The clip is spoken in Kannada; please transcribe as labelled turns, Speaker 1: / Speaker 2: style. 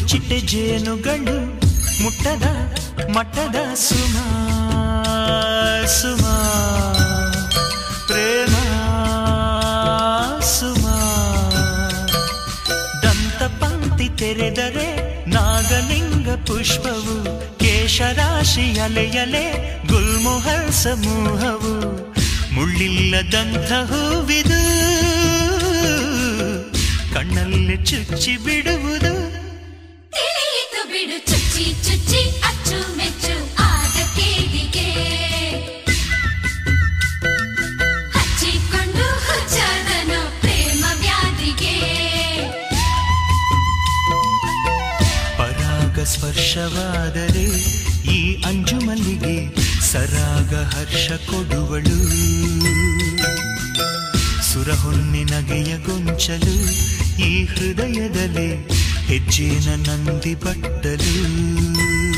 Speaker 1: ಚಿಟ್ಟೆ ಜೇನುಗಳು ಮುಟ್ಟದ ಮಟ್ಟದ ಸುಮ ಸುಮ ಪ್ರೇಮ ಸುಮ ದಂತ ಪಂಕ್ತಿ ತೆರೆದರೆ ನಾಗಲಿಂಗ ಪುಷ್ಪವು ಕೇಶರಾಶಿ ಅಲೆಯಲೆ ಗುಲ್ಮೊಹಲ್ ಸಮೂಹವು ಮುಳ್ಳಿಲ್ಲದಂಥ ಹೂವಿದು ಕಣ್ಣಲ್ಲಿ ಚುಚ್ಚಿ ಬಿಡುವುದು
Speaker 2: ತಿಳಿಯಿತು ಬಿಡು ಚುಚ್ಚಿ ಚುಚ್ಚಿ ಅಚ್ಚು ಮೆಚ್ಚು ಆದ ಕೇಳಿಗೆ ಹಚ್ಚಿಕೊಂಡು ಹುಚ್ಚಾದನು ಪ್ರೇಮ ವ್ಯಾಧಿಗೆ
Speaker 1: ಪರಾಗ ಸ್ಪರ್ಶವಾದರೆ ಈ ಅಂಜು ಮಲ್ಲಿಗೆ ಸರಾಗ ಹರ್ಷ ಕೊಡುವಳು ಸುರಹೊನ್ನೆ ನಗೆಯ ಗೊಂಚಲು ಈ ಹೃದಯದಲ್ಲಿ ಹೆಜ್ಜೆನ ನಂದಿ ಬಟ್ಟಲು